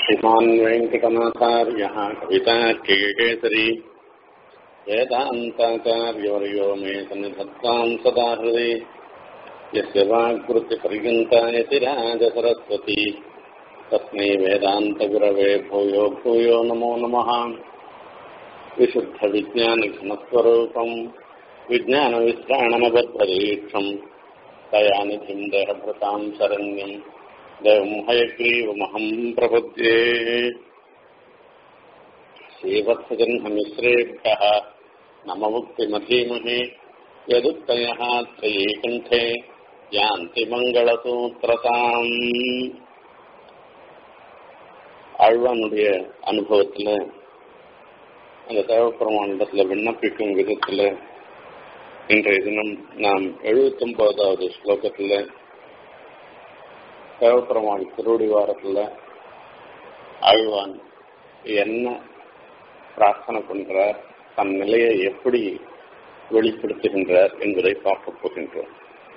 श्रीमान् वेङ्कटनाथार्यः कवितार्किकेसरी वेदान्ताचार्यवर्यो मे सन्निधत्ताम् सदा हृदि यस्य वाक्कृत्यपर्यन्तायतिराजसरस्वती तस्मै वेदान्तगुरवे भूयो भूयो नमो नमः विशुद्धविज्ञानघनस्वरूपम् विज्ञानविश्राणमबद्धदीक्षम् दयानिधिम् देहभृताम् शरण्यम् देवम् हयग्रीवमहम् प्रपद्ये श्रीवत्सजह्नमिश्रेभ्यः नममुक्तिमधीमहे यदुक्तयः त्रयी कण्ठे यान्ति மங்களசூத்திரதாம் ஆழ்வானுடைய அனுபவத்தில் அந்த தேவப்பிரமாண்டத்தில் விண்ணப்பிக்கும் விதத்தில் இன்றைய தினம் நாம் எழுபத்தொன்பதாவது ஸ்லோகத்தில் தேவப்பிரமாணி திருவடி வாரத்தில் ஆழ்வான் என்ன பிரார்த்தனை பண்றார் தன் நிலையை எப்படி வெளிப்படுத்துகின்றார் என்பதை பார்க்க போகின்றோம்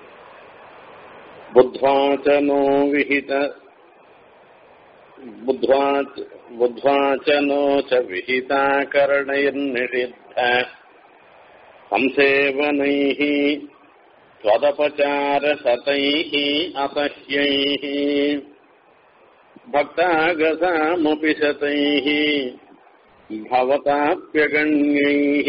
बुद्ध्वाचनो विहित बुद्ध्वाचनो च विहिताकरणैर्निषिद्ध संसेवनैः त्वदपचारशतैः असह्यैः भक्तागसामपि शतैः भवताप्यगण्यैः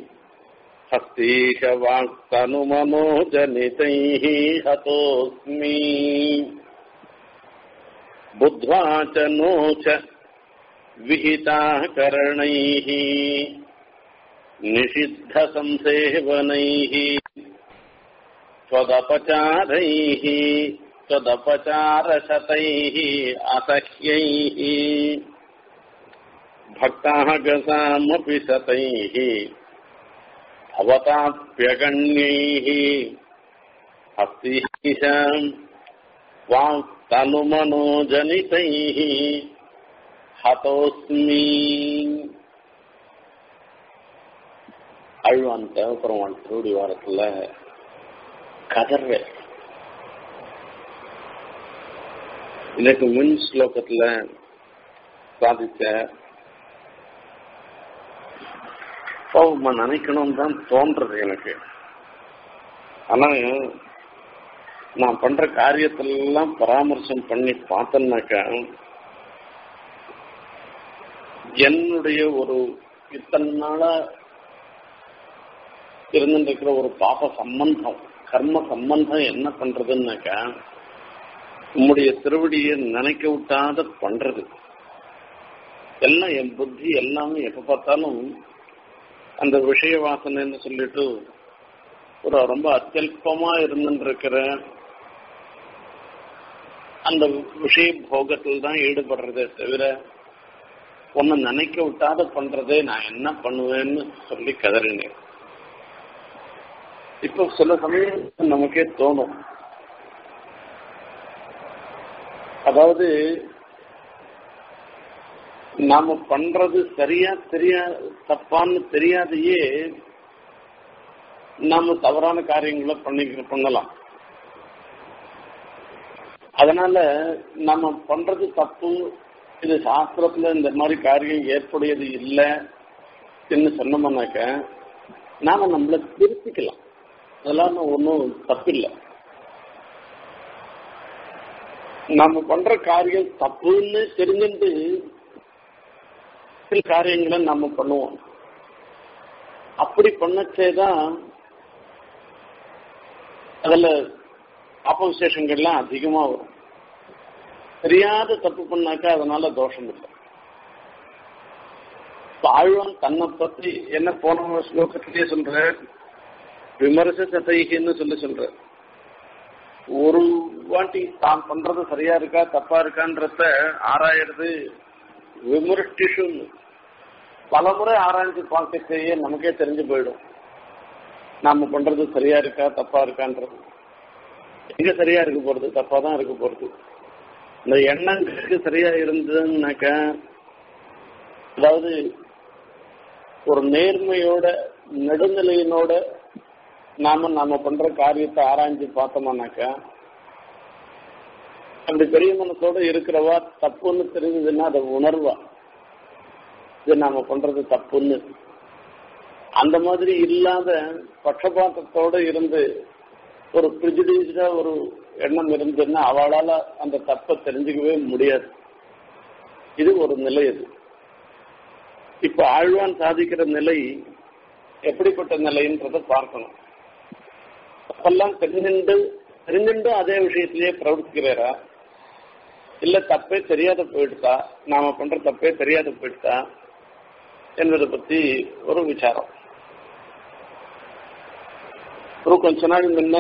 हस्तीशवाक्तनुमनोजनितैः हतोऽस्मि बुद्ध्वा च नो च विहिताः करणैः निषिद्धसंसेवनैः त्वदपचारैः त्वदपचारशतैः असह्यैः भक्ताः गसामपि शतैः भवताप्यगण्यैः हस्तीशाम् वाक्तनुमनोजनितैः हतोऽस्मि அழுவான் தேவப்பெருமான் திருடி வாரத்துல கதர்ற இதற்கு முன் ஸ்லோகத்துல சாதிச்ச பாவமா நினைக்கணும் தான் தோன்றது எனக்கு ஆனா நான் பண்ற காரியத்திலெல்லாம் பராமர்சம் பண்ணி பார்த்தேன்னாக்கா என்னுடைய ஒரு இத்தனை நாளா இருந்துருக்கிற ஒரு பாப சம்பந்தம் கர்ம சம்பந்தம் என்ன பண்றதுன்னாக்கா உம்முடைய திருவடியை நினைக்க விட்டாத பண்றது எல்லாம் என் புத்தி எல்லாமே எப்ப பார்த்தாலும் அந்த விஷய வாசனைன்னு சொல்லிட்டு ஒரு ரொம்ப அத்தியல்பமா இருந்துருக்கிற அந்த விஷய போகத்தில் தான் ஈடுபடுறதே தவிர ஒன்னு நினைக்க விட்டாத பண்றதே நான் என்ன பண்ணுவேன்னு சொல்லி கதறினேன் இப்போ சில சமயம் நமக்கே தோணும் அதாவது நாம பண்றது சரியா தெரியா தப்பான்னு தெரியாதையே நாம தவறான காரியங்களை பண்ணி பண்ணலாம் அதனால நம்ம பண்றது தப்பு இது சாஸ்திரத்துல இந்த மாதிரி காரியம் ஏற்புடையது இல்லைன்னு சொன்னோம்னாக்க நாம நம்மள திருத்திக்கலாம் அதெல்லாம் ஒன்றும் தப்பில்லை நாம பண்ற காரியம் தப்புன்னு தெரிஞ்சுட்டு சில காரியங்களை நம்ம பண்ணுவோம் அப்படி பண்ணச்சேதான் அதுல ஆப்போசிஷன்கள்லாம் அதிகமா வரும் தெரியாத தப்பு பண்ணாக்கா அதனால தோஷம் இல்லை ஆழ்வான் தன்னை பத்தி என்ன போன ஸ்லோகத்திலேயே சொல்ற விமர்ச சதைகின்னு சொல்லி சொல்ற ஒரு வாட்டி தான் பண்றது சரியா இருக்கா தப்பா இருக்கான்றத ஆராயறது விமர்ஷ்டிஷுன்னு பல முறை ஆராய்ச்சி பார்க்கத்தையே நமக்கே தெரிஞ்சு போயிடும் நாம பண்றது சரியா இருக்கா தப்பா இருக்கான்றது எங்க சரியா இருக்க போறது தப்பா தான் இருக்க போறது இந்த எண்ணங்களுக்கு சரியா இருந்ததுன்னாக்க அதாவது ஒரு நேர்மையோட நெடுநிலையினோட நாம நாம பண்ற காரியத்தை ஆராய்ஞ்சு பார்த்தோம்னாக்கா அப்படி பெரிய மனசோட இருக்கிறவா தப்புன்னு தெரிஞ்சதுன்னா அதை உணர்வா இது நாம பண்றது தப்புன்னு அந்த மாதிரி இல்லாத பட்சபாத்தத்தோட இருந்து ஒரு பிரிஜுடிஸ்டா ஒரு எண்ணம் இருந்ததுன்னா அவளால அந்த தப்பை தெரிஞ்சுக்கவே முடியாது இது ஒரு நிலை அது இப்ப ஆழ்வான் சாதிக்கிற நிலை எப்படிப்பட்ட நிலைன்றத பார்க்கணும் அப்பெல்லாம் தெரிஞ்சுண்டு தெரிஞ்சுண்டும் அதே விஷயத்திலேயே பிரவர்த்திக்கிறாரா இல்ல தப்பே தெரியாத போயிடுதா நாம பண்ற தப்பே தெரியாத போயிடுதா என்பதை பத்தி ஒரு விசாரம் ஒரு கொஞ்ச நாள் முன்ன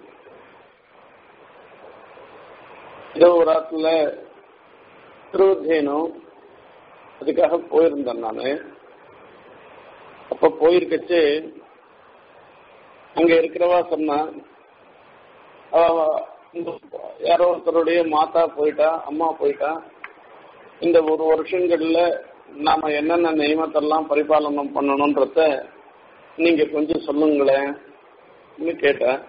ஏதோ ஒரு ஆத்துல திருவத்தியனம் அதுக்காக போயிருந்தேன் நான் அப்ப போயிருக்கச்சு அங்க இருக்கிறவா சொன்னா அவ யாரோ ஒருத்தருடைய மாதா போயிட்டா அம்மா போயிட்டா இந்த ஒரு வருஷங்கள்ல நாம என்னென்ன நியமத்தெல்லாம் பரிபாலனம் பண்ணணும்ன்றத நீங்க கொஞ்சம் சொல்லுங்களேன் கேட்டேன்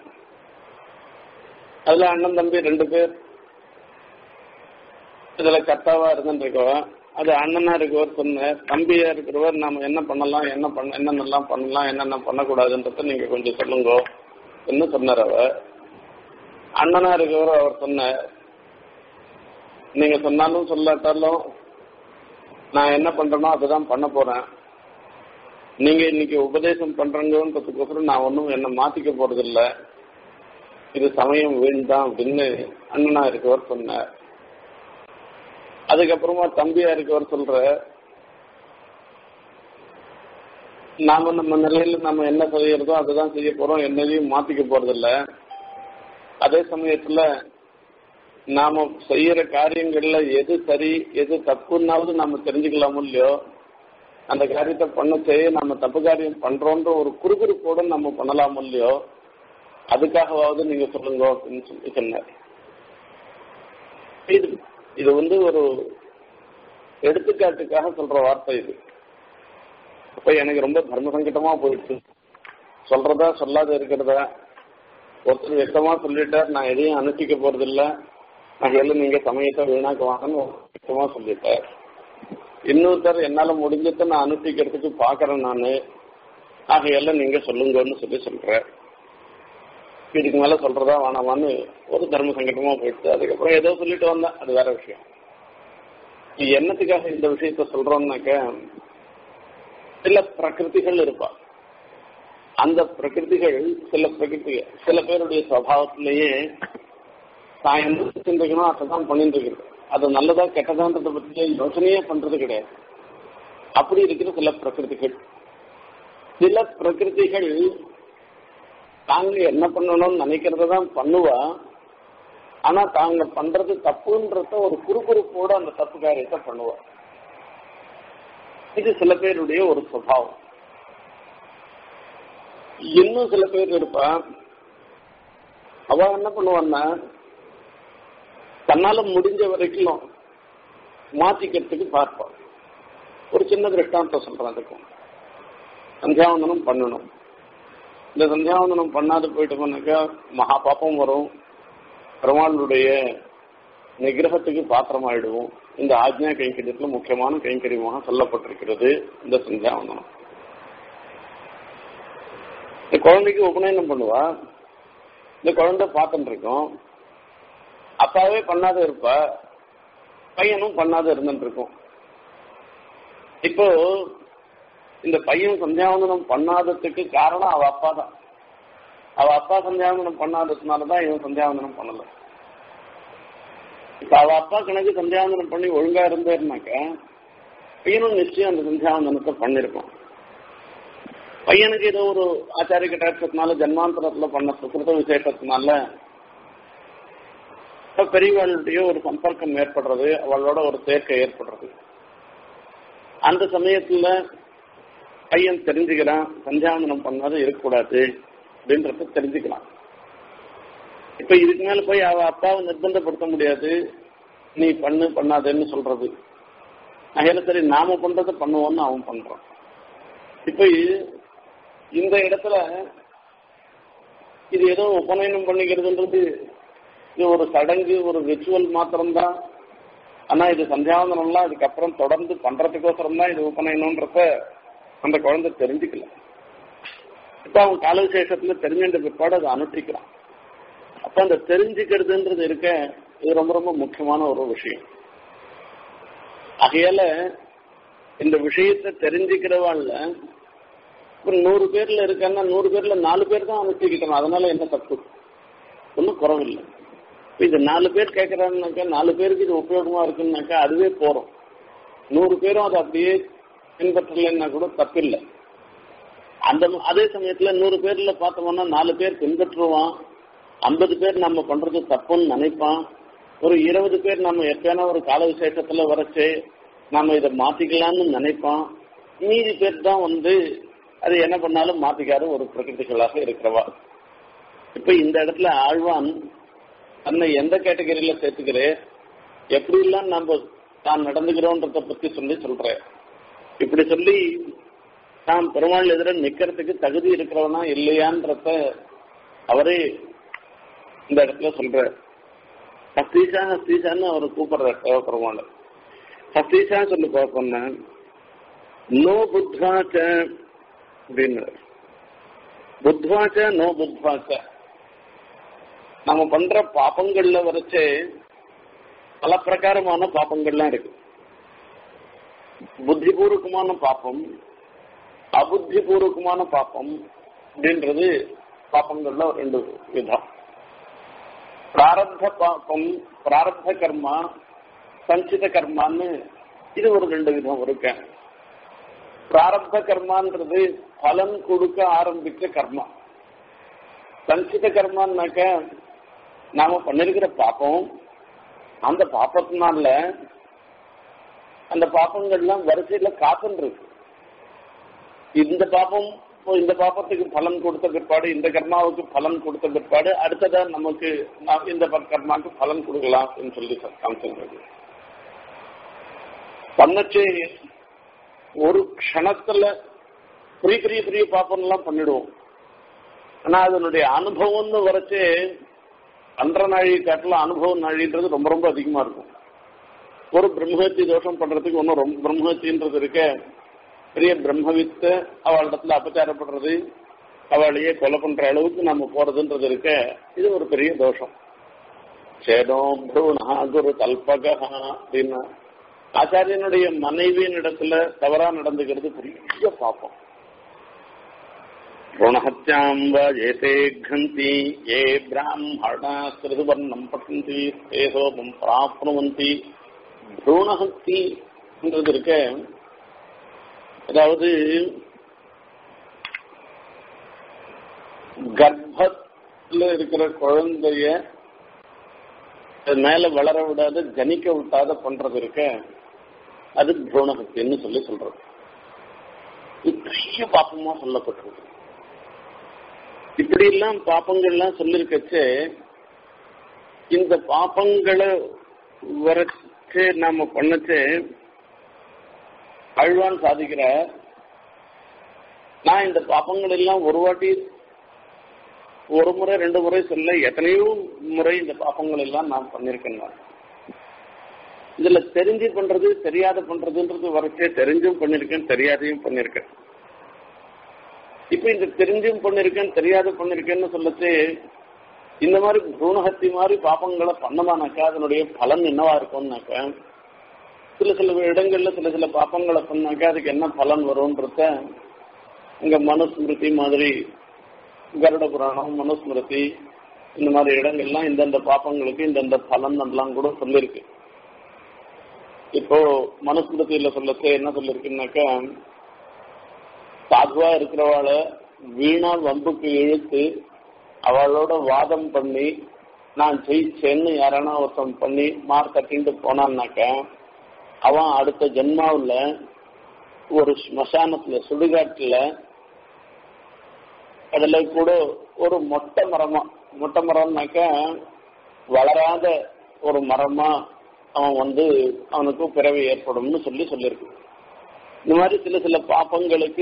அதுல அண்ணன் தம்பி ரெண்டு பேர் இதுல கர்த்தாவா இருந்துருக்கவன் அது அண்ணனா இருக்கவர் சொன்ன தம்பியா இருக்கிறவர் நாம என்ன பண்ணலாம் என்ன பண்ண என்னென்னலாம் பண்ணலாம் என்னென்ன பண்ணக்கூடாதுன்றத நீங்க கொஞ்சம் சொல்லுங்க என்ன சொன்னார் அவ அண்ணனா இருக்கவர் அவர் சொன்ன நீங்க சொன்னாலும் சொல்லாட்டாலும் நான் என்ன பண்றேனோ அதுதான் பண்ண போறேன் நீங்க இன்னைக்கு உபதேசம் பண்றீங்கன்றதுக்கோசரம் நான் ஒன்றும் என்ன மாத்திக்க போறது இல்ல இது சமயம் வீண் தான் அப்படின்னு அண்ணனா இருக்கவர் சொன்னார் அதுக்கப்புறமா தம்பியா இருக்கவர் சொல்ற நாம நம்ம நிலையில நம்ம என்ன செய்யறதோ அதுதான் செய்ய போறோம் என்னதையும் மாத்திக்க போறது இல்ல அதே சமயத்துல நாம செய்யற காரியங்கள்ல எது சரி எது தப்புன்னாவது நாம தெரிஞ்சுக்கலாமோ இல்லையோ அந்த காரியத்தை பண்ண செய்ய நம்ம தப்பு காரியம் பண்றோன்ற ஒரு குறுகுறுப்போட நம்ம பண்ணலாமோ இல்லையோ அதுக்காகவாவது நீங்க சொல்லுங்க அப்படின்னு சொல்லி சொன்னார் இது இது வந்து ஒரு எடுத்துக்காட்டுக்காக சொல்ற வார்த்தை இது அப்ப எனக்கு ரொம்ப தர்ம சங்கடமா போயிடுச்சு சொல்றதா சொல்லாத இருக்கிறதா ஒருத்தர் வியக்தமா சொல்லிட்டார் நான் எதையும் அனுஷ்டிக்க போறது இல்ல நகையில நீங்க சமயத்தை வீணாக்க வாங்கன்னு வியக்தமா சொல்லிட்டார் இன்னொருத்தர் என்னால முடிஞ்சதை நான் அனுஷ்டிக்கிறதுக்கு பாக்குறேன் நானு ஆகையெல்லாம் நீங்க சொல்லுங்கன்னு சொல்லி சொல்றேன் இதுக்கு மேல சொல்றதா வேணாமான்னு ஒரு தர்ம சங்கடமா போயிடுச்சு அதுக்கப்புறம் ஏதோ சொல்லிட்டு வந்தேன் அது வேற விஷயம் என்னத்துக்காக இந்த விஷயத்த சொல்றோம்னாக்க சில பிரகிருதிகள் இருப்பா அந்த பிரகிருதிகள் சில பிரகிருதி சில பேருடைய சுவாவத்திலேயே தான் என்ன செஞ்சிருக்கணும் அதான் பண்ணிட்டு இருக்குது அது நல்லதா கெட்டதான்றதை பத்தி யோசனையே பண்றது கிடையாது அப்படி இருக்கிற சில பிரகிருதிகள் சில பிரகிருதிகள் தாங்க என்ன பண்ணணும்னு நினைக்கிறத தான் பண்ணுவா ஆனா தாங்க பண்றது தப்புன்றத ஒரு குறுகுறுப்போட அந்த தப்பு காரியத்தை பண்ணுவா இது சில பேருடைய ஒரு சுபாவம் இன்னும் சில பேர் இருப்பா அவ என்ன பண்ணுவான்னா தன்னால முடிஞ்ச வரைக்கும் மாத்திக்கிறதுக்கு பார்ப்பான் ஒரு சின்ன திருஷ்டாந்தம் சொல்றேன் அதுக்கும் சந்தியாவந்தனம் பண்ணணும் இந்த சந்தியாவந்தனம் பண்ணாது போயிட்டோம்னாக்கா மகா பாப்பம் வரும் பெருமாளுடைய நிகிரகத்துக்கு பாத்திரமாயிடுவோம் இந்த ஆஜ்ஞா கைங்கரியத்துல முக்கியமான கைங்கரியமாக சொல்லப்பட்டிருக்கிறது இந்த சந்தியாவந்தனம் இந்த குழந்தைக்கு உபநயனம் பண்ணுவா இந்த குழந்தை பார்த்துட்டு இருக்கோம் அப்பாவே பண்ணாத இருப்பா பையனும் பண்ணாத இருந்துட்டு இருக்கும் இப்போ இந்த பையன் சந்தியாவந்தனம் பண்ணாததுக்கு காரணம் அவ அப்பா தான் அவ அப்பா சந்தியாவந்தனம் பண்ணாததுனாலதான் இவன் சந்தியாவந்தனம் பண்ணல இப்ப அவ அப்பா கணக்கு சந்தியாவந்தனம் பண்ணி ஒழுங்கா இருந்தேன்னாக்க பையனும் நிச்சயம் அந்த சந்தியாவந்தனத்தை பண்ணிருப்பான் பையனுக்கு ஏதோ ஒரு ஆச்சாரிய கட்டாட்சத்தினால ஜன்மாந்தரத்துல பண்ண சுக்கிருத விசேஷத்தினால பெரியவளுடைய ஒரு சம்பர்க்கம் ஏற்படுறது அவளோட ஒரு சேர்க்கை ஏற்படுறது அந்த சமயத்துல பையன் தெரிஞ்சுக்கிறான் சந்தியாவந்தனம் பண்ணாத இருக்கக்கூடாது அப்படின்றத தெரிஞ்சுக்கலாம் இப்ப இதுக்கு மேல போய் அவ அப்பாவை நிர்பந்தப்படுத்த முடியாது நீ பண்ணு பண்ணாதேன்னு சொல்றது அகையில சரி நாம பண்றதை பண்ணுவோம்னு அவன் பண்றான் இப்ப இந்த இடத்துல இது ஏதோ உபநயனம் பண்ணிக்கிறதுன்றது இது ஒரு சடங்கு ஒரு ரிச்சுவல் மாத்திரம்தான் ஆனா இது சந்தியாவந்தனம்லாம் இதுக்கப்புறம் தொடர்ந்து பண்றதுக்கோசரம் தான் இது உபநயனம்ன்றத அந்த குழந்தை தெரிஞ்சுக்கல இப்ப அவன் கால விசேஷத்துல தெரிஞ்சின்ற பிற்பாடு அதை அனுஷ்டிக்கிறான் அப்ப அந்த தெரிஞ்சுக்கிறதுன்றது இருக்க இது ரொம்ப ரொம்ப முக்கியமான ஒரு விஷயம் ஆகையால இந்த விஷயத்தை தெரிஞ்சுக்கிறவாள்ல ஒரு நூறு பேர்ல இருக்கான்னா நூறு பேர்ல நாலு பேர் தான் அனுஷ்டிக்கிட்டோம் அதனால என்ன தப்பு ஒன்றும் குறவில்லை இப்ப இது நாலு பேர் கேட்கறாங்கனாக்கா நாலு பேருக்கு இது உபயோகமா இருக்குன்னாக்கா அதுவே போறோம் நூறு பேரும் அதை அப்படியே பின்பற்றலைன்னா கூட தப்பில்லை அந்த அதே சமயத்துல நூறு பேர்ல பார்த்தோம்னா நாலு பேர் பின்பற்றுவான் ஐம்பது பேர் நம்ம பண்றது தப்புன்னு நினைப்பான் ஒரு இருபது பேர் நம்ம எப்பயானா ஒரு கால விசேஷத்துல வரைச்சு நாம இதை மாத்திக்கலாம்னு நினைப்பான் மீதி பேர் தான் வந்து அது என்ன பண்ணாலும் மாத்திக்காத ஒரு பிரகிருதிகளாக இருக்கிறவா இப்ப இந்த இடத்துல ஆழ்வான் தன்னை எந்த கேட்டகரியில சேர்த்துக்கிறே எப்படி எல்லாம் நம்ம தான் நடந்துக்கிறோன்றத பத்தி சொல்லி சொல்றேன் இப்படி சொல்லி தான் பெருமாள் எதிர நிக்கிறதுக்கு தகுதி இருக்கிறவனா இல்லையான்றத அவரே இந்த இடத்துல சொல்ற ஹஸ்தீஷா ஹஸ்தீஷான்னு அவர் கூப்பிடுற பெருமாள் ஹஸ்தீஷா சொல்லி பார்ப்போம்னா நோ புத்வாச்ச அப்படின்னு புத்வாச்ச நோ புத்வாச்ச நம்ம பண்ற பாப்பங்கள்ல வரைச்சு பல பிரகாரமான பாப்பங்கள்லாம் இருக்கு புத்திபூர்வகமான பாப்பம் அபுத்திபூர்வகமான பாப்பம் அப்படின்றது பாப்பங்கள்ல ரெண்டு விதம் பிராரப்த பாப்பம் பிராரப்த கர்மா சஞ்சித கர்மான்னு இது ஒரு ரெண்டு விதம் இருக்கு பிராரப்த கர்மான்றது பலன் கொடுக்க ஆரம்பிச்ச கர்மா சஞ்சித கர்மான்னாக்க நாம பண்ணிருக்கிற பாப்பம் அந்த பாப்பத்தினால அந்த பாப்பங்கள்லாம் வரிசையில காத்துன்னு இருக்கு இந்த பாப்பம் இந்த பாப்பத்துக்கு பலன் கொடுத்த பிற்பாடு இந்த கர்மாவுக்கு பலன் கொடுத்த பிற்பாடு அடுத்ததா நமக்கு இந்த கர்மாவுக்கு பலன் கொடுக்கலாம் அப்படின்னு சொல்லி காமிச்சிருக்கு பண்ணச்சு ஒரு க்ஷணத்துல பெரிய பெரிய பெரிய பாப்பம் எல்லாம் பண்ணிடுவோம் ஆனா அதனுடைய அனுபவம்னு வரைச்சு பண்ற நாழி காட்டில அனுபவ நாழின்றது ரொம்ப ரொம்ப அதிகமா இருக்கும் ஒரு பிரம்மஹத்தி தோஷம் பண்றதுக்கு ஒன்றும் ரொம்ப பிரம்மஹத்தின்றது இருக்க பெரிய பிரம்மவித்த அவளிடத்துல அபச்சாரப்படுறது அவளையே கொலை பண்ற அளவுக்கு நம்ம போறதுன்றது இருக்க இது ஒரு பெரிய தோஷம் சேதோ ப்ரூணா குரு கல்பகா அப்படின்னா ஆச்சாரியனுடைய மனைவியின் இடத்துல தவறா நடந்துக்கிறது பெரிய பாப்பம் ऋणहत्याम् वा ये ते घ्नन्ति ये ब्राह्मणा स्रुवर्णम् पठन्ति ते सोपम् प्राप्नुवन्ति भ्रूणஹத்தின்றது இருக்க அதாவது கர்ப்பத்துல இருக்கிற குழந்தைய மேல வளர விடாத ஜனிக்க விட்டாத பண்றது இருக்க அது புரோணஹத்தின்னு சொல்லி சொல்றது இது பெரிய பாப்பமா சொல்லப்பட்டிருக்கு இப்படி எல்லாம் பாப்பங்கள்லாம் சொல்லிருக்கச்சு இந்த பாப்பங்களை வரைச்சு நாம பண்ணச்சு அழ்வான் சாதிக்கிற நான் இந்த பாப்பங்கள் எல்லாம் ஒரு வாட்டி ஒரு முறை ரெண்டு முறை சொல்ல எத்தனையோ முறை இந்த பாப்பங்கள் எல்லாம் நான் பண்ணிருக்கேன் நான் இதுல தெரிஞ்சு பண்றது தெரியாத பண்றதுன்றது வரைச்சே தெரிஞ்சும் பண்ணிருக்கேன் தெரியாதையும் பண்ணிருக்கேன் இப்ப இந்த தெரிஞ்சும் பண்ணிருக்கேன் தெரியாத பண்ணிருக்கேன்னு சொல்லச்சு இந்த மாதிரி பூணஹத்தி மாதிரி பாப்பங்களை பண்ணமானாக்கா அதனுடைய பலன் என்னவா இருக்கும்னாக்கா சில சில இடங்கள்ல சில சில பாப்பங்களை பண்ணாக்கா அதுக்கு என்ன பலன் வரும்ன்றத இங்க மனுஸ்மிருதி மாதிரி கருட புராணம் மனுஸ்மிருதி இந்த மாதிரி இடங்கள்லாம் இந்தந்த பாப்பங்களுக்கு இந்தந்த பலன் எல்லாம் கூட சொல்லிருக்கு இப்போ மனுஸ்மிருதியில சொல்லச்சு என்ன சொல்லிருக்குன்னாக்கா சாதுவா இருக்கிறவாள வீணா வம்புக்கு இழுத்து அவளோட வாதம் பண்ணி நான் ஜெயிச்சேன்னு யாரானா ஒருத்தன் பண்ணி மார்க் கட்டிட்டு போனான்னாக்க அவன் அடுத்த ஜென்மாவில் ஒரு ஸ்மசானத்துல சுடுகாட்டுல அதுல கூட ஒரு மொட்டை மரமா மொட்டை மரம்னாக்க வளராத ஒரு மரமா அவன் வந்து அவனுக்கு பிறவி ஏற்படும்னு சொல்லி சொல்லியிருக்கு இந்த மாதிரி சில சில பாப்பங்களுக்கு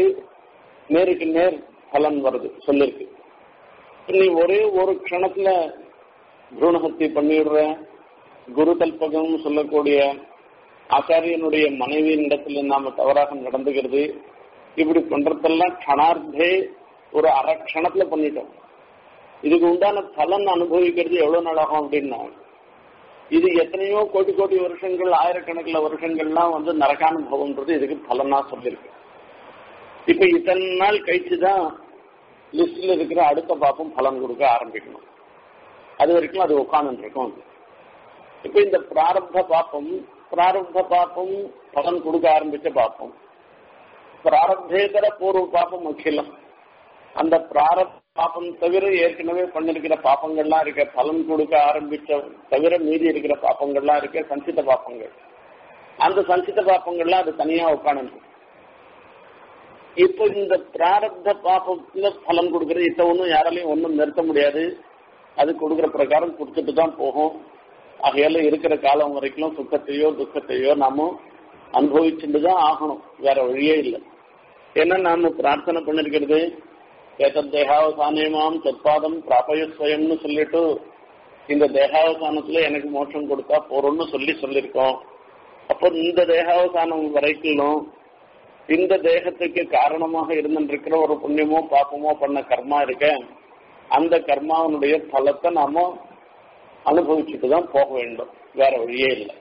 நேருக்கு நேர் பலன் வருது சொல்லிருக்கு நீ ஒரே ஒரு க்ஷணத்துல புரூணஹத்தி பண்ணிடுறேன் குரு கல்பகம் சொல்லக்கூடிய ஆச்சாரியனுடைய மனைவியின் இடத்துல நாம தவறாக நடந்துக்கிறது இப்படி பண்றதெல்லாம் கணார்த்தே ஒரு அரை க்ஷணத்துல பண்ணிட்டோம் இதுக்கு உண்டான பலன் அனுபவிக்கிறது எவ்வளவு நாளாகும் அப்படின்னா இது எத்தனையோ கோடி கோடி வருஷங்கள் ஆயிரக்கணக்கில் வருஷங்கள்லாம் வந்து நரகானுபவம்ன்றது இதுக்கு பலனா சொல்லியிருக்கு இப்ப இத்தனை நாள் கழிச்சு தான் லிஸ்ட்ல இருக்கிற அடுத்த பாப்பம் பலன் கொடுக்க ஆரம்பிக்கணும் அது வரைக்கும் அது உட்கார்ந்து இருக்கும் இப்ப இந்த பிராரப்த பாப்பம் பிராரப்த பாப்பம் பலன் கொடுக்க ஆரம்பிச்ச பாப்பம் பிராரப்தேதர பூர்வ பாப்பம் அகிலம் அந்த பிராரப்த பாப்பம் தவிர ஏற்கனவே பண்ணிருக்கிற பாப்பங்கள்லாம் இருக்க பலன் கொடுக்க ஆரம்பிச்ச தவிர மீதி இருக்கிற பாப்பங்கள்லாம் இருக்க சஞ்சித பாப்பங்கள் அந்த சஞ்சித பாப்பங்கள்லாம் அது தனியா உட்காந்து இப்போ இந்த பிராரப்த பாப்பத்துல பலன் கொடுக்கறது இத்த ஒன்றும் யாராலையும் ஒன்றும் நிறுத்த முடியாது அது கொடுக்குற பிரகாரம் கொடுத்துட்டு தான் போகும் ஆகையால இருக்கிற காலம் வரைக்கும் சுத்தத்தையோ துக்கத்தையோ நாம அனுபவிச்சுட்டு தான் ஆகணும் வேற வழியே இல்லை ஏன்னா நாம பிரார்த்தனை பண்ணிருக்கிறது ஏதத் தேகாவசானியமாம் தற்பாதம் பிராபயஸ்வயம்னு சொல்லிட்டு இந்த தேகாவசானத்துல எனக்கு மோட்சம் கொடுத்தா போறோம்னு சொல்லி சொல்லியிருக்கோம் அப்போ இந்த தேகாவசானம் வரைக்கும் இந்த தேகத்துக்கு காரணமாக இருந்துருக்கிற ஒரு புண்ணியமோ பாப்பமோ பண்ண கர்மா இருக்க அந்த கர்மாவனுடைய பலத்தை நாம அனுபவிச்சுட்டு தான் போக வேண்டும் வேற வழியே இல்லை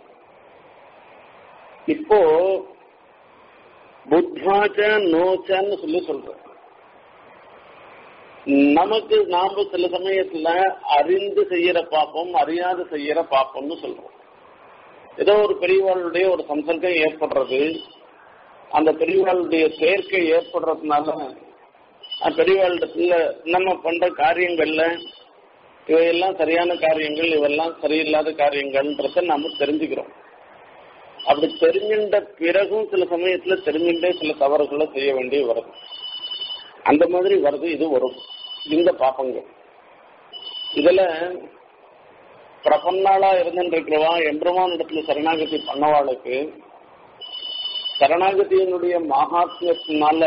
இப்போ புத்தாச்ச நோச்சன்னு சொல்லி சொல்றோம் நமக்கு நாம சில சமயத்துல அறிந்து செய்யற பாப்பம் அறியாது செய்யற பாப்பம்னு சொல்றோம் ஏதோ ஒரு பெரியவாளுடைய ஒரு சம்சர்க்கம் ஏற்படுறது அந்த பெரியவாளுடைய சேர்க்கை ஏற்படுறதுனால பெரியவாளிடத்துல நம்ம பண்ற காரியங்கள்ல இவையெல்லாம் சரியான காரியங்கள் இவெல்லாம் சரியில்லாத காரியங்கள்ன்றத நம்ம தெரிஞ்சுக்கிறோம் அப்படி தெரிஞ்சின்ற பிறகும் சில சமயத்துல தெரிஞ்சுட்டே சில தவறுகளை செய்ய வேண்டி வருது அந்த மாதிரி வருது இது வரும் இந்த பாப்பங்கள் இதுல பிரபன்னாளா இருந்துருக்கிறவா எம்பெருமான் இடத்துல சரணாகதி பண்ணவாளுக்கு சரணாகதியினுடைய மகாத்மியத்தினால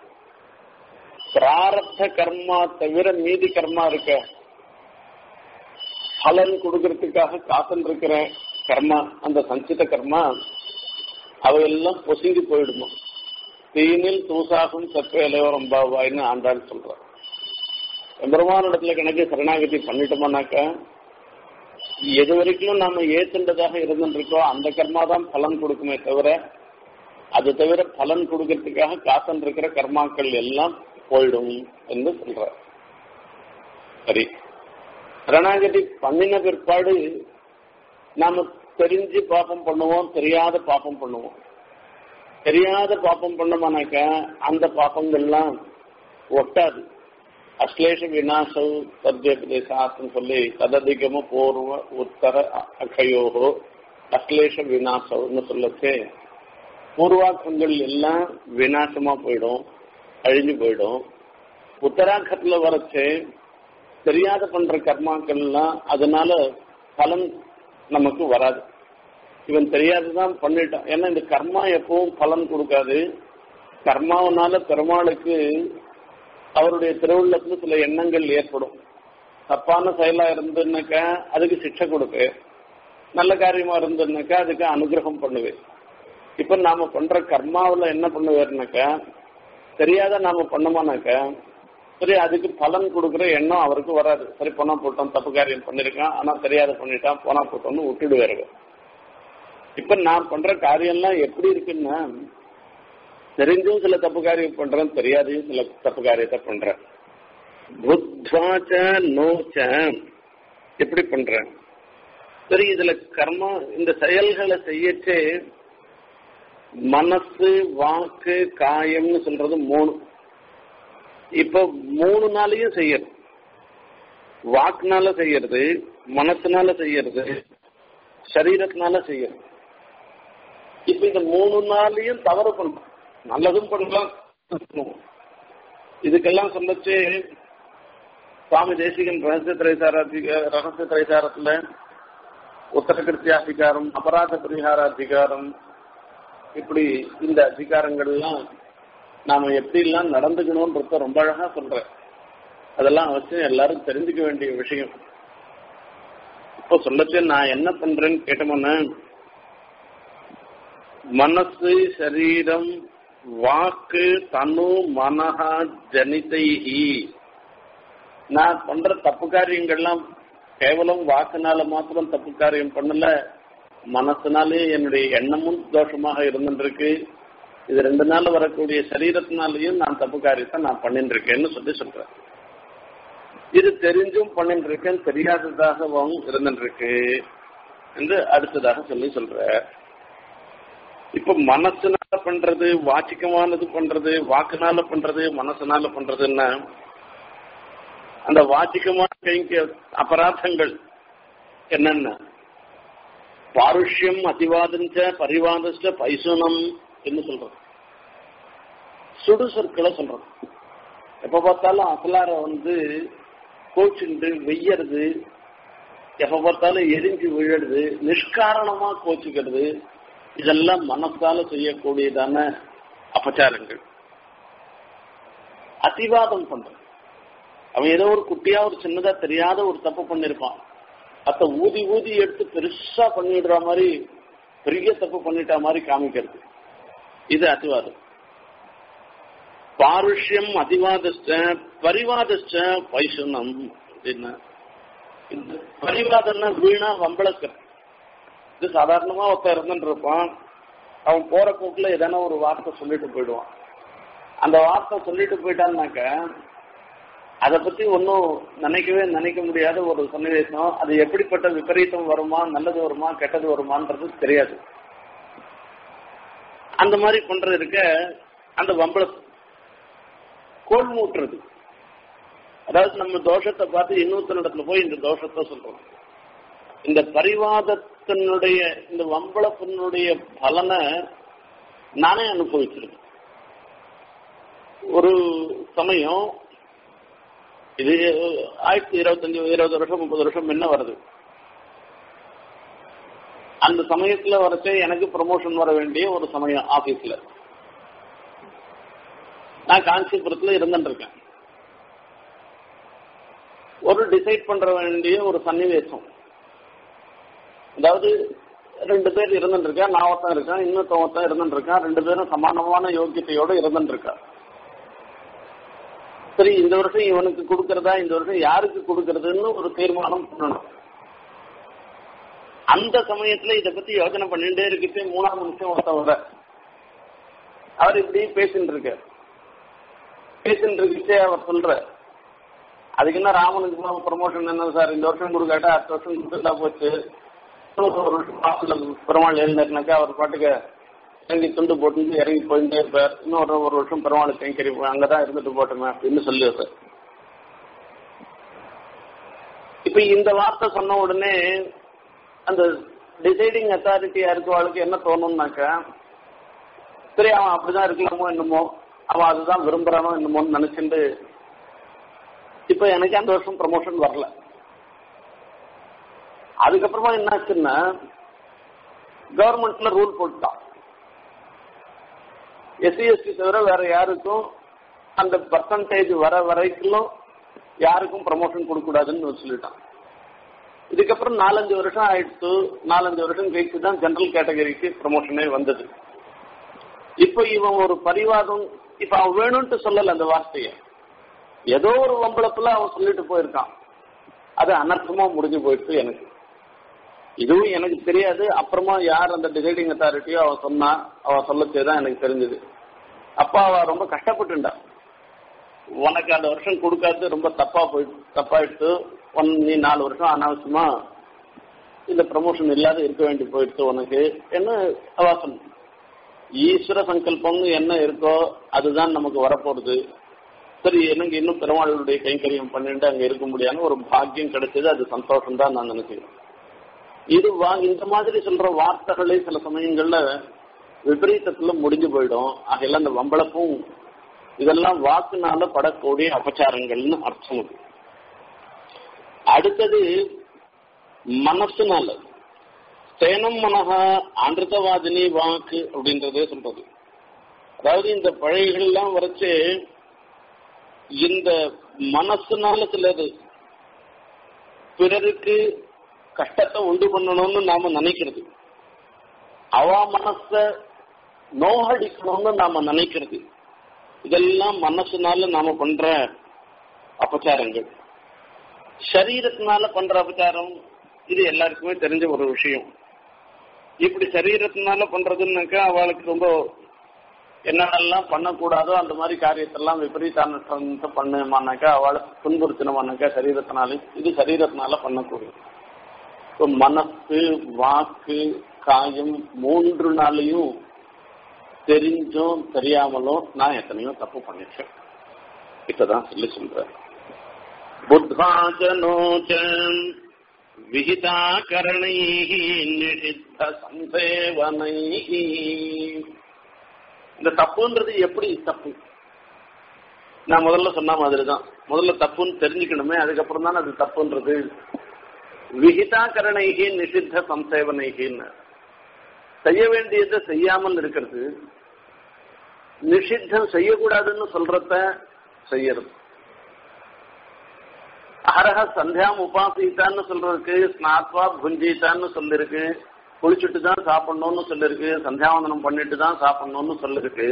பிராரப்த கர்மா தவிர மீதி கர்மா இருக்க பலன் கொடுக்கறதுக்காக காத்துன்னு இருக்கிற கர்மா அந்த சஞ்சித கர்மா அவையெல்லாம் பொசுங்கி போயிடுமா தீனில் தூசாகும் சற்ற இளையோரம் பாவாயின்னு ஆண்டாள் சொல்ற எம்பெருமான இடத்துல கணக்கு சரணாகதி பண்ணிட்டோம்னாக்கா எது வரைக்கும் நாம ஏத்துண்டதாக இருந்துருக்கோ அந்த கர்மா தான் பலன் கொடுக்குமே தவிர அது தவிர பலன் கொடுக்கறதுக்காக காத்தன் இருக்கிற கர்மாக்கள் எல்லாம் போயிடும் என்று சொல்ற சரி சரணாகதி பண்ணின பிற்பாடு நாம தெரிஞ்சு பாப்பம் பண்ணுவோம் தெரியாத பாப்பம் பண்ணுவோம் தெரியாத பாப்பம் பண்ணோம்னாக்க அந்த பாப்பங்கள்லாம் ஒட்டாது அஸ்லேஷ விநாசம் தத்யபதேசாத்துன்னு சொல்லி தததிகம பூர்வ உத்தர அகையோகோ அஸ்லேஷ விநாசம்னு சொல்லச்சே பூர்வாக்கங்கள் எல்லாம் விநாசமா போயிடும் அழிஞ்சு போயிடும் உத்தராக்கத்துல வரச்சே தெரியாத பண்ற கர்மாக்கள்லாம் அதனால பலன் நமக்கு வராது இவன் தெரியாதுதான் பண்ணிட்டான் ஏன்னா இந்த கர்மா எப்பவும் பலன் கொடுக்காது கர்மாவனால பெருமாளுக்கு அவருடைய திருவுள்ளத்துல சில எண்ணங்கள் ஏற்படும் தப்பான செயலா இருந்துன்னாக்கா அதுக்கு சிக்ஷை கொடுக்கு நல்ல காரியமா இருந்துன்னாக்கா அதுக்கு அனுகிரகம் பண்ணுவேன் இப்ப நாம பண்ற கர்மாவில என்ன பண்ணுவாருனாக்கா தெரியாத நாம பண்ணோமானாக்கா சரி அதுக்கு பலன் கொடுக்குற எண்ணம் அவருக்கு வராது சரி போனா போட்டோம் தப்பு காரியம் பண்ணிருக்கான் ஆனா தெரியாத பண்ணிட்டான் போனா போட்டோம்னு விட்டுடுவாரு இப்ப நான் பண்ற காரியம்லாம் எப்படி இருக்குன்னா தெரிஞ்சும் சில தப்பு காரியம் பண்றேன் தெரியாதையும் சில தப்பு காரியத்தை பண்றேன் புத்வாச்ச நோச்ச எப்படி பண்றேன் சரி இதுல கர்மா இந்த செயல்களை செய்யச்சே மனசு வாக்கு காயம்னு சொல்றது மூணு இப்ப மூணு நாளையும் செய்யறது வாக்குனால செய்யறது மனசுனால செய்யறது சரீரத்தினால செய்யறது இப்ப இந்த மூணு நாளையும் தவறு பண்றோம் நல்லதும் பண்ணலாம் இதுக்கெல்லாம் சொல்லச்சு சுவாமி தேசிகன் ரகசிய திரைசாராதிக ரகசிய திரைசாரத்துல உத்தரகிருத்தியாதிகாரம் அபராத பரிகார அதிகாரம் இப்படி இந்த அதிகாரங்கள்லாம் நாம எப்படி எல்லாம் நடந்துக்கணும்ன்றத ரொம்ப அழகா சொல்ற அதெல்லாம் அவசியம் எல்லாரும் தெரிஞ்சுக்க வேண்டிய விஷயம் அப்போ சொல்லச்சு நான் என்ன பண்றேன்னு கேட்டோம்னா மனசு சரீரம் வாக்கு தனு மனஹா ஜனிதைஹி நான் பண்ற தப்பு காரியங்கள்லாம் கேவலம் வாக்குனால மாத்திரம் தப்பு காரியம் பண்ணல மனசுனாலே என்னுடைய எண்ணமும் தோஷமாக இருந்துருக்கு இது ரெண்டு நாள் வரக்கூடிய சரீரத்தினாலையும் நான் தப்பு காரியத்தை நான் பண்ணிட்டு இருக்கேன்னு சொல்லி சொல்றேன் இது தெரிஞ்சும் பண்ணிட்டு இருக்கேன் தெரியாததாகவும் இருந்துருக்கு என்று அடுத்ததாக சொல்லி சொல்ற இப்ப மனசுனால பண்றது வாச்சிக்கமானது பண்றது வாக்குனால பண்றது மனசுனால பண்றதுன்னா அந்த வாச்சிக்கமான கைங்க அபராதங்கள் என்னென்ன பாருஷ்யம் அதிவாதஞ்ச பரிவாதச்ச பைசுனம் என்று சொல்றோம் சுடு சொற்களை சொல்றோம் எப்ப பார்த்தாலும் அசலார வந்து கோச்சுண்டு வெய்யறது எப்ப பார்த்தாலும் எரிஞ்சு விழுறது நிஷ்காரணமா கோச்சுக்கிறது இதெல்லாம் மனசால செய்யக்கூடியதான அபச்சாரங்கள் அதிவாதம் பண்றது அவன் ஏதோ ஒரு குட்டியா ஒரு சின்னதா தெரியாத ஒரு தப்பு பண்ணிருப்பான் அத்த ஊதி ஊதி எடுத்து பெருசா பண்ணிடுற மாதிரி பெரிய தப்பு பண்ணிட்ட மாதிரி காமிக்கிறது இது அதிவாதம் பாருஷ்யம் அதிவாதஸ்ட பரிவாதஸ்ட பைசுனம் அப்படின்னா இந்த பரிவாதம்னா வீணா வம்பளக்கர் இது சாதாரணமா ஒருத்தர் இருந்துட்டு இருப்பான் அவன் போற போக்குல எதனா ஒரு வார்த்தை சொல்லிட்டு போயிடுவான் அந்த வார்த்தை சொல்லிட்டு போயிட்டான்னாக்க அதை பத்தி ஒன்றும் நினைக்கவே நினைக்க முடியாத ஒரு சன்னிவேசம் அது எப்படிப்பட்ட விபரீதம் வருமா நல்லது வருமா கெட்டது வருமான்றது தெரியாது அந்த மாதிரி பண்றது இருக்க அந்த வம்பள கோல் மூட்டுறது அதாவது நம்ம தோஷத்தை பார்த்து இன்னொருத்தனிடத்துல போய் இந்த தோஷத்தை சொல்றோம் இந்த பரிவாதத்தினுடைய இந்த வம்பளத்தினுடைய பலனை நானே அனுபவிச்சிருக்கேன் ஒரு சமயம் இது ஆயிரத்தி இருபத்தஞ்சு இருபது வருஷம் முப்பது வருஷம் முன்ன வருது அந்த சமயத்துல வரச்சே எனக்கு ப்ரமோஷன் வர வேண்டிய ஒரு சமயம் ஆபீஸ்ல நான் காஞ்சிபுரத்துல இருந்துட்டு இருக்கேன் ஒரு டிசைட் பண்ற வேண்டிய ஒரு சன்னிவேசம் அதாவது ரெண்டு பேர் இருந்துட்டு இருக்கா நான் ஒருத்தன் இருக்கேன் இன்னொருத்தன் ஒருத்தன் இருந்துட்டு இருக்கான் ரெண்டு பேரும் சமானமான யோக்கியத்தையோட இருந்துட்டு இருக்கா சரி இந்த வருஷம் இவனுக்கு கொடுக்கறதா இந்த வருஷம் யாருக்கு கொடுக்கறதுன்னு ஒரு தீர்மானம் பண்ணணும் அந்த சமயத்துல இத பத்தி யோசனை பண்ணிட்டே இருக்கு மூணாவது நிமிஷம் ஒருத்தன் வர அவர் இப்படி பேசிட்டு இருக்க பேசிட்டு இருக்கிட்டே அவர் சொல்ற அதுக்கு என்ன ராமனுக்கு ப்ரமோஷன் என்ன சார் இந்த வருஷம் கொடுக்காட்டா அடுத்த வருஷம் கொடுத்துட்டா போச்சு ஒரு வருஷம் மாசத்துல பெருமாள் எழுந்தாருனாக்கா அவர் பாட்டுக்கு இறங்கி துண்டு போட்டு இறங்கி போயிட்டே இருப்பார் இன்னொரு ஒரு வருஷம் பெருமாள் கைங்கறி அங்கதான் இருந்துட்டு போட்டோமே அப்படின்னு சொல்லி சார் இப்ப இந்த வார்த்தை சொன்ன உடனே அந்த டிசைடிங் அத்தாரிட்டியா இருக்கவாளுக்கு என்ன தோணும்னாக்கா சரி அவன் அப்படிதான் இருக்கலாமோ என்னமோ அவன் அதுதான் விரும்புறானோ என்னமோன்னு நினைச்சுட்டு இப்ப எனக்கு அந்த வருஷம் ப்ரமோஷன் வரல அதுக்கப்புறமா என்னாச்சுன்னா கவர்மெண்ட்ல ரூல் போட்டுட்டான் எஸ்சி எஸ்டி தவிர வேற யாருக்கும் அந்த பர்சன்டேஜ் வர வரைக்கும் யாருக்கும் ப்ரமோஷன் கொடுக்க கூடாதுன்னு சொல்லிட்டான் இதுக்கப்புறம் நாலஞ்சு வருஷம் ஆயிடுச்சு நாலஞ்சு வருஷம் கழிச்சு தான் ஜெனரல் கேட்டகரிக்கு ப்ரமோஷனே வந்தது இப்போ இவன் ஒரு பரிவாதம் இப்ப அவன் வேணும்ட்டு சொல்லல அந்த வார்த்தைய ஏதோ ஒரு வம்பளத்துல அவன் சொல்லிட்டு போயிருக்கான் அது அனர்த்தமா முடிஞ்சு போயிடுச்சு எனக்கு இதுவும் எனக்கு தெரியாது அப்புறமா யார் அந்த டிசைடிங் அத்தாரிட்டியோ அவன் சொன்னா அவ சொல்லச்சேதான் எனக்கு தெரிஞ்சது அப்பா அவ ரொம்ப கஷ்டப்பட்டுண்டா உனக்கு அந்த வருஷம் கொடுக்காது ரொம்ப தப்பா போய் தப்பாயிடுச்சு ஒன் நீ நாலு வருஷம் அனாவசியமா இந்த ப்ரமோஷன் இல்லாத இருக்க வேண்டி போயிடுச்சு உனக்கு என்ன அவ சொன்ன ஈஸ்வர சங்கல்பம்னு என்ன இருக்கோ அதுதான் நமக்கு வரப்போகுது சரி எனக்கு இன்னும் பெருமாளுடைய கைங்கரியம் பண்ணிட்டு அங்க இருக்க முடியாதுன்னு ஒரு பாக்கியம் கிடைச்சது அது சந்தோஷம் தான் நான் நினைக்கிறேன் இது வா இந்த மாதிரி சொல்ற வார்த்தைகளே சில சமயங்கள்ல விபரீதத்துல முடிஞ்சு போயிடும் ஆகையில அந்த வம்பளப்பும் இதெல்லாம் வாக்குனால படக்கூடிய அபச்சாரங்கள்னு அர்த்தம் அது அடுத்தது மனசுனால சேனம் மனஹா அமிர்தவாதினி வாக்கு அப்படின்றதே சொல்றது அதாவது இந்த பழையகள்லாம் வரைச்சு இந்த மனசுனால சிலது பிறருக்கு கஷ்டத்தை உண்டு பண்ணணும்னு நாம நினைக்கிறது அவ மனச நோகடிக்கணும்னு நாம நினைக்கிறது இதெல்லாம் மனசுனால நாம பண்ற அபச்சாரங்கள் சரீரத்தினால பண்ற அபச்சாரம் இது எல்லாருக்குமே தெரிஞ்ச ஒரு விஷயம் இப்படி சரீரத்தினால பண்றதுன்னாக்கா அவளுக்கு ரொம்ப என்னென்னலாம் பண்ணக்கூடாதோ அந்த மாதிரி காரியத்தெல்லாம் விபரீதானத்தை பண்ணுமானாக்கா அவளுக்கு துன்புறுத்தினமானாக்கா சரீரத்தினாலே இது சரீரத்தினால பண்ணக்கூடியது இப்போ மனசு வாக்கு காயம் மூன்று நாளையும் தெரிஞ்சும் தெரியாமலும் நான் எத்தனையோ தப்பு பண்ணிட்டேன் இப்பதான் சொல்லி சொல்றேன் புத்தாச்சனோச்சம் விஹிதா கரணை நிஷித்த சந்தேவனை இந்த தப்புன்றது எப்படி தப்பு நான் முதல்ல சொன்ன மாதிரி தான் முதல்ல தப்புன்னு தெரிஞ்சுக்கணுமே அதுக்கப்புறம் தான் அது தப்புன்றது விஹிதா கரணைகி நிஷித்த சம்சேவனைகின்னு செய்ய வேண்டியதை செய்யாமல் இருக்கிறது நிஷித்தம் செய்யக்கூடாதுன்னு சொல்றத செய்யறது அஹரஹ சந்தியாம் உபாசித்தான்னு சொல்றதுக்கு ஸ்நாத்வா புஞ்சித்தான்னு சொல்லிருக்கு குளிச்சுட்டு தான் சாப்பிடணும்னு சொல்லிருக்கு சந்தியாவந்தனம் பண்ணிட்டு தான் சாப்பிடணும்னு சொல்லிருக்கு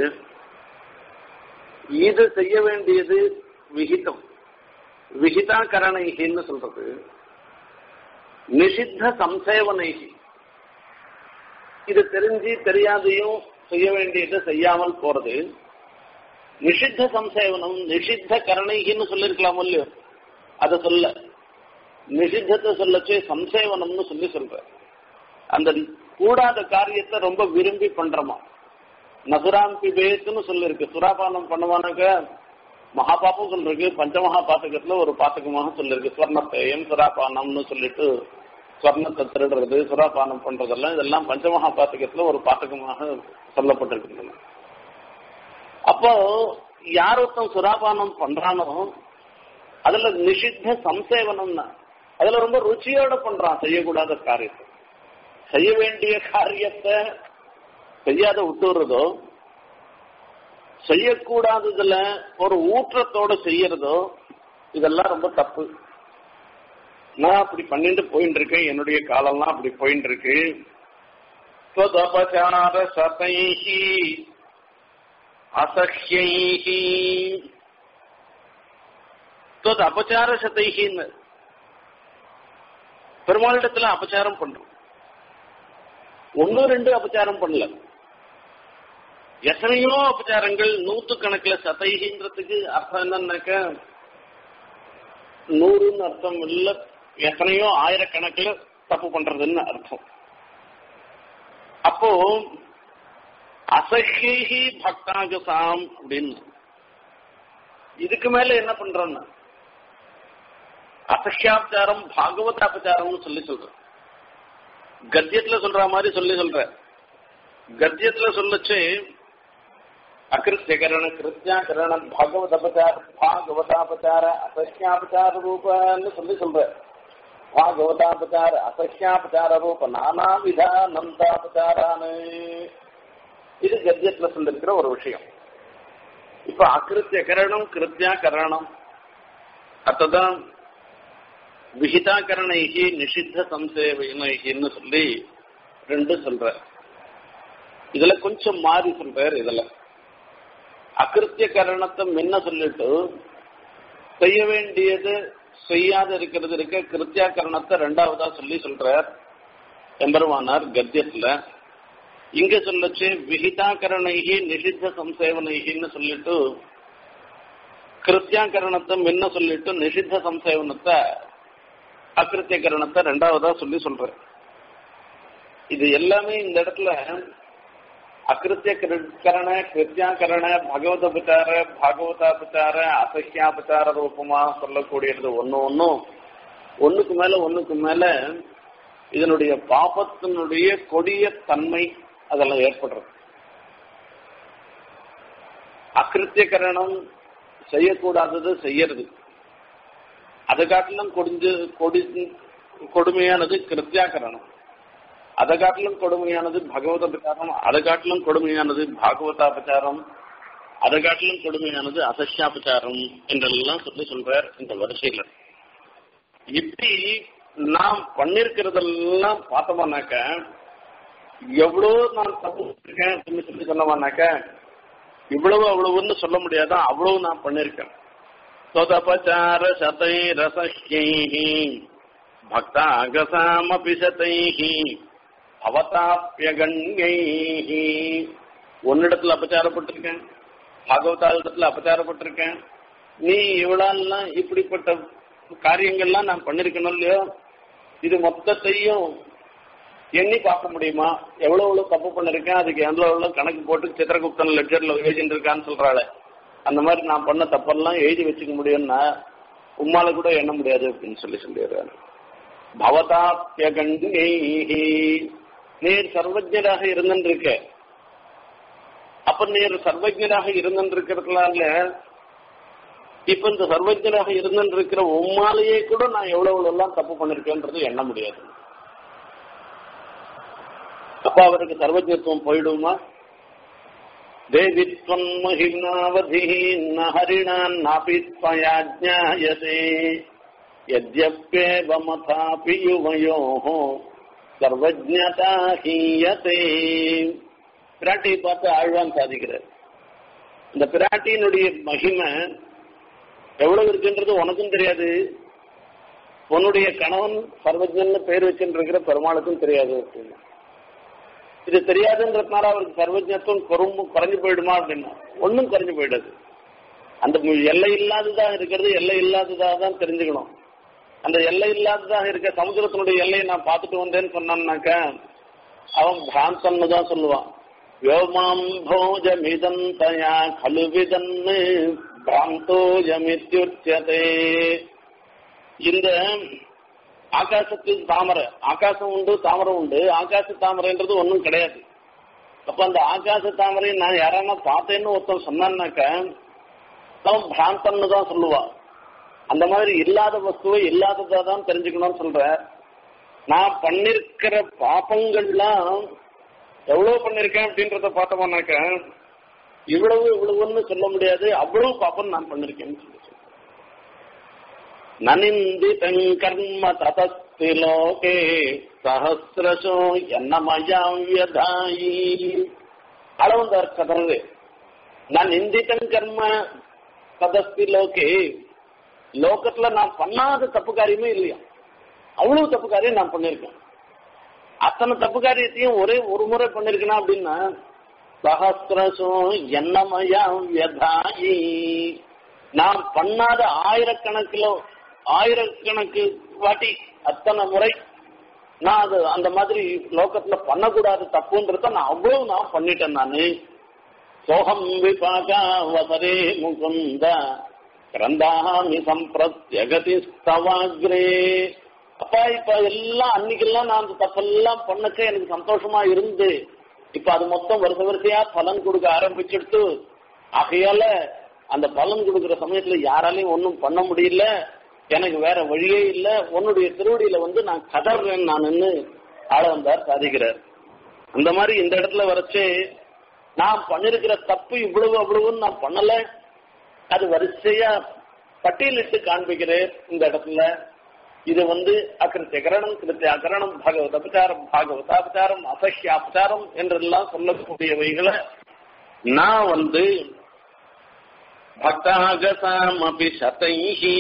இது செய்ய வேண்டியது விகிதம் விகிதா கரணைகின்னு சொல்றது நிஷித்த சம்சேவனைகி இது தெரிஞ்சு தெரியாதையும் செய்ய வேண்டியதை செய்யாமல் போறது நிஷித்த சம்சேவனம் நிஷித்த கரணைகின்னு சொல்லிருக்கலாம் இல்லையோ அதை சொல்ல நிஷித்தத்தை சொல்லச்சு சம்சேவனம்னு சொல்லி சொல்ற அந்த கூடாத காரியத்தை ரொம்ப விரும்பி பண்றோமா நசுராம் பிபேத்துன்னு சொல்லிருக்கு சுராபானம் பண்ணுவானாக்க மகாபாபம் சொல்லிருக்கு பஞ்சமகா பாத்தகத்துல ஒரு பாத்தகமாக சொல்லிருக்கு ஸ்வர்ணத்தேயம் சுராபானம்னு சொல்லிட்டு ஸ்வர்ணத்தை திருடுறது சுராபானம் பண்றதெல்லாம் இதெல்லாம் பஞ்சமகா பாத்தகத்துல ஒரு பாத்தகமாக சொல்லப்பட்டிருக்கின்றன அப்போ யார் ஒருத்தன் சுராபானம் பண்றானோ அதுல நிஷித்த சம்சேவனம்னா அதுல ரொம்ப ருச்சியோட பண்றான் செய்யக்கூடாத காரியத்தை செய்ய வேண்டிய காரியத்தை செய்யாத விட்டுறதோ செய்யக்கூடாததுல ஒரு ஊற்றத்தோட செய்யறதோ இதெல்லாம் ரொம்ப தப்பு நான் அப்படி பண்ணிட்டு போயிட்டு இருக்கேன் என்னுடைய காலம்லாம் அப்படி போயிட்டு இருக்கு त्वदपचार शतैः असह्यैः त्वद அபச்சார சதைகின்னு பெருமாளிடத்துல அபச்சாரம் பண்றோம் ஒன்னு ரெண்டு அபச்சாரம் பண்ணல எத்தனையோ அபச்சாரங்கள் நூத்து கணக்குல சதைகின்றதுக்கு அர்த்தம் என்னன்னாக்க நூறுன்னு அர்த்தம் இல்ல எத்தனையோ ஆயிரக்கணக்குல தப்பு பண்றதுன்னு அர்த்தம் அப்போ அசஹி பக்தாகசாம் அப்படின்னு இதுக்கு மேல என்ன பண்றோம்னா அசஹ்யாபச்சாரம் பாகவதாபச்சாரம்னு சொல்லி சொல்றேன் கத்தியத்துல சொல்ற மாதிரி சொல்லி சொல்ற கத்தியத்துல சொல்லச்சு அகிருத்தியகரண கிருத்தியாகரண பாகவதாபச்சார பாகவதாபச்சார அசஹ்யாபச்சார ரூபன்னு சொல்லி சொல்ற பாகவதாபச்சார அசஹ்யாபச்சார ரூப நானாவிதா நந்தாபச்சாரானு இது கத்தியத்துல சொல்லிருக்கிற ஒரு விஷயம் இப்ப அகிருத்திய கரணம் கிருத்தியா கரணம் அத்ததான் விஹிதாகரணைகி நிஷித்த சம்சேவைன்னு சொல்லி ரெண்டு சொல்ற இதுல கொஞ்சம் மாறி சொல்றாரு இதுல அகிருத்திய கரணத்தை முன்ன சொல்லிட்டு செய்ய வேண்டியது செய்யாத இருக்கிறது இருக்க கிருத்தியாகரணத்தை ரெண்டாவதா சொல்லி சொல்றார் எம்பெருமானார் கத்தியத்துல இங்க சொல்லச்சு விஹிதாகரணைகி நிஷித்த சம்சேவனைகின்னு சொல்லிட்டு கிருத்தியாகரணத்தை முன்ன சொல்லிட்டு நிஷித்த சம்சேவனத்தை அகிருத்தியகரணத்தை ரெண்டாவதா சொல்லி சொல்ற இது எல்லாமே இந்த இடத்துல அகிருத்திய கரண கிருத்தியாகரண பகவதபச்சார பாகவதாபச்சார அசஹ்யாபச்சார ரூபமா சொல்லக்கூடியது ஒன்னு ஒன்னும் ஒண்ணுக்கு மேல ஒண்ணுக்கு மேல இதனுடைய பாபத்தினுடைய கொடிய தன்மை அதெல்லாம் ஏற்படுறது அகிருத்தியகரணம் செய்யக்கூடாதது செய்யறது அதை காட்டிலும் கொடிஞ்சு கொடி கொடுமையானது கிருத்தியாகரணம் அதை காட்டிலும் கொடுமையானது பகவதபச்சாரம் அதை காட்டிலும் கொடுமையானது பாகவதாபச்சாரம் அதை காட்டிலும் கொடுமையானது அசஷ்யாபச்சாரம் என்றெல்லாம் சொல்லி சொல்றார் இந்த வரிசையில இப்படி நாம் பண்ணிருக்கிறதெல்லாம் பார்த்தோம்னாக்க எவ்வளவு நான் தப்பு இருக்கேன் அப்படின்னு சொல்லி சொன்னோம்னாக்க இவ்வளவு அவ்வளவுன்னு சொல்ல முடியாதா அவ்வளவு நான் பண்ணிருக்கேன் சொதபச்சார சதை ரசஹ்யைஹி பக்தாகசாமபி சதைஹி அவதாப்பியகண்யைஹி உன்னிடத்துல அபச்சாரப்பட்டிருக்கேன் பாகவதாரிடத்துல அபச்சாரப்பட்டிருக்கேன் நீ இவ்வளவுலாம் இப்படிப்பட்ட காரியங்கள்லாம் நான் பண்ணிருக்கணும் இல்லையோ இது மொத்தத்தையும் எண்ணி பார்க்க முடியுமா எவ்வளவு எவ்வளவு தப்பு பண்ணிருக்கேன் அதுக்கு எவ்வளவு எவ்வளவு கணக்கு போட்டு சித்திரகுப்தன் லெட்ஜர்ல எழுதிட்டு இருக்கான்னு சொல்றாளே அந்த மாதிரி நான் பண்ண தப்பெல்லாம் எழுதி வச்சுக்க முடியும்னா உம்மால கூட எண்ண முடியாது அப்படின்னு சொல்லி சொல்லிடுறாரு பவதாப்பியகண்டி நீர் சர்வஜராக இருந்திருக்க அப்ப நீர் சர்வஜராக இருந்திருக்கிறதுனால இப்ப இந்த சர்வஜராக இருந்திருக்கிற உம்மாலேயே கூட நான் எவ்வளவு எவ்வளவு எல்லாம் தப்பு பண்ணிருக்கேன்றது எண்ண முடியாது அப்ப அவருக்கு சர்வஜத்துவம் போயிடுமா தேவித்வம் மகிம்னாவதி ந ஹரிணான் நாபித்வயா ஜாயதே यद्यप्येवमथापि युवयोः சர்வஜதா ஹீயதே பிராட்டியை பார்த்து ஆழ்வான் சாதிக்கிறார் இந்த பிராட்டியினுடைய மகிமை எவ்வளவு இருக்குன்றது உனக்கும் தெரியாது உன்னுடைய கணவன் சர்வஜன் பேர் வச்சுருக்கிற பெருமாளுக்கும் தெரியாது அப்படின்னு இது தெரியாதுன்றதுனால அவருக்கு சர்வஜத்துவம் குறும்பு குறைஞ்சு போயிடுமா அப்படின்னா ஒன்றும் குறைஞ்சு போயிடாது அந்த எல்லை இல்லாததாக இருக்கிறது எல்லை இல்லாததாக தான் தெரிஞ்சுக்கணும் அந்த எல்லை இல்லாததாக இருக்க சமுதிரத்தினுடைய எல்லையை நான் பார்த்துட்டு வந்தேன்னு சொன்னான்னாக்க அவன் பிராந்தன்னு தான் சொல்லுவான் யோமாம் போஜமிதம் தயா கலு விதன்னு பிராந்தோஜமித்யுச்சதே இந்த ஆகாசத்தில் தாமரை ஆகாசம் உண்டு தாமரை உண்டு ஆகாச தாமரைன்றது ஒன்றும் கிடையாது அப்ப அந்த ஆகாச தாமரை நான் யாரானா பார்த்தேன்னு ஒருத்தன் சொன்னான்னாக்க அவன் பிராந்தன்னு தான் சொல்லுவான் அந்த மாதிரி இல்லாத வஸ்துவை இல்லாததா தான் தெரிஞ்சுக்கணும்னு சொல்ற நான் பண்ணிருக்கிற பாப்பங்கள்லாம் எவ்வளவு பண்ணிருக்கேன் அப்படின்றத பார்த்தோம்னாக்க இவ்வளவு இவ்வளவுன்னு சொல்ல முடியாது அவ்வளவு பாப்பம் நான் பண்ணிருக்கேன்னு சொல்லி நனிந்திதங் கர்ம ததஸ்தி லோகே சஹசிரசோ என்னமயாம் வியதாயி அளவந்தார் கதறது நான் நிந்தித்தன் கர்ம ததஸ்தி லோகே லோகத்துல நான் பண்ணாத தப்பு காரியமே இல்லையா அவ்வளவு தப்பு காரியம் நான் பண்ணிருக்கேன் அத்தனை தப்பு காரியத்தையும் ஒரே ஒரு முறை பண்ணிருக்கேனா அப்படின்னா சகசிரசம் என்னமயா வியதாயி நான் பண்ணாத ஆயிரக்கணக்கிலோ ஆயிரக்கணக்கு வாட்டி அத்தனை முறை நான் அது அந்த மாதிரி லோகத்துல பண்ணக்கூடாத தப்புன்றத நான் அவ்வளவு நான் பண்ணிட்டேன் நானு சோகம் விபாகாவதரே முகுந்த கிரந்தாமி சம்பிரத்யகதி ஸ்தவாகிரே அப்பா இப்ப எல்லாம் அன்னைக்கெல்லாம் நான் அந்த தப்பெல்லாம் பண்ணச்ச எனக்கு சந்தோஷமா இருந்து இப்ப அது மொத்தம் வருஷ வரிசையா பலன் கொடுக்க ஆரம்பிச்சுட்டு ஆகையால அந்த பலன் கொடுக்கிற சமயத்துல யாராலையும் ஒன்றும் பண்ண முடியல எனக்கு வேற வழியே இல்ல உன்னுடைய திருவடியில வந்து நான் கதறேன் நான் ஆள வந்தார் சாதிக்கிறார் அந்த மாதிரி இந்த இடத்துல வரைச்சு நான் பண்ணிருக்கிற தப்பு இவ்வளவு அவ்வளவுன்னு நான் பண்ணல அது வரிசையா பட்டியலிட்டு காண்பிக்கிறேன் இந்த இடத்துல இது வந்து அக்கிருத்திய கரணம் கிருத்திய அகரணம் பாகவத அபச்சாரம் பாகவத அபச்சாரம் அசஹ்ய அபச்சாரம் என்றெல்லாம் சொல்லக்கூடியவைகளை நான் வந்து பக்தாகசாமபி சதைஹி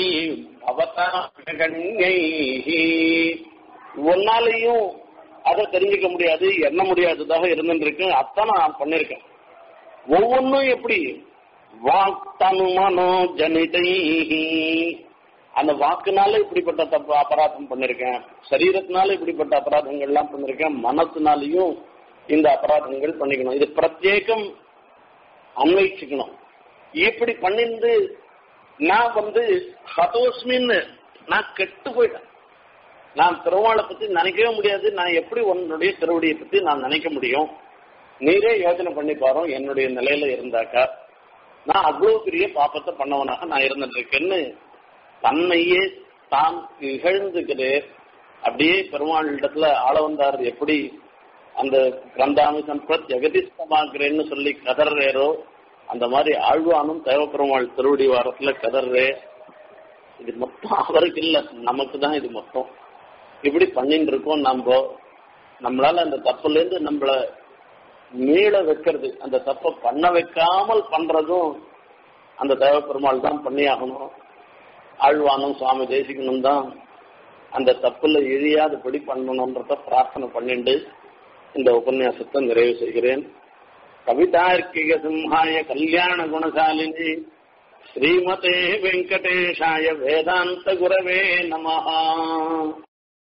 அவதாகண்யைஹி ஒன்னாலையும் அதை தெரிஞ்சுக்க முடியாது எண்ண முடியாததாக இருந்துருக்கு அத்தனை நான் பண்ணிருக்கேன் ஒவ்வொன்றும் எப்படி வாக்தனு மனோ ஜனிதைஹி அந்த வாக்குனால இப்படிப்பட்ட தப்பு அபராதம் பண்ணிருக்கேன் சரீரத்தினால இப்படிப்பட்ட அபராதங்கள்லாம் பண்ணிருக்கேன் மனசுனாலையும் இந்த அபராதங்கள் பண்ணிக்கணும் இது பிரத்யேகம் அன்வைச்சுக்கணும் இப்படி பண்ணிருந்து நான் வந்து ஹதோஸ்மின்னு நான் கெட்டு போயிட்டேன் நான் திருவாளை பத்தி நினைக்கவே முடியாது நான் எப்படி உன்னுடைய திருவடியை பத்தி நான் நினைக்க முடியும் நீரே யோசனை பண்ணி பாரு என்னுடைய நிலையில இருந்தாக்கா நான் அவ்வளவு பெரிய பாப்பத்தை பண்ணவனாக நான் இருந்துட்டு இருக்கேன்னு தன்னையே தான் இகழ்ந்துக்கிறேன் அப்படியே பெருமாளிடத்துல ஆள வந்தார் எப்படி அந்த கிரந்தாமி சம்பத் ஜெகதீஸ்தமாகிறேன்னு சொல்லி கதறேரோ அந்த மாதிரி ஆழ்வானும் தேவப்பெருமாள் திருவடி வாரத்துல கதறே இது மொத்தம் அவருக்கு இல்ல நமக்கு தான் இது மொத்தம் இப்படி பண்ணிட்டு இருக்கோம் நம்ம நம்மளால அந்த தப்புல இருந்து நம்மள மீள வைக்கிறது அந்த தப்பை பண்ண வைக்காமல் பண்றதும் அந்த தேவப்பெருமாள் தான் பண்ணி ஆகணும் ஆழ்வானும் சுவாமி தேசிகனும் தான் அந்த தப்புல இழியாதபடி பண்ணணும்ன்றத பிரார்த்தனை பண்ணிட்டு இந்த உபன்யாசத்தை நிறைவு செய்கிறேன் கவிதார்க்கிக சிம்ஹாய கல்யாண குணசாலினி ஸ்ரீமதே வெங்கடேஷாய வேதாந்த குரவே நமஹா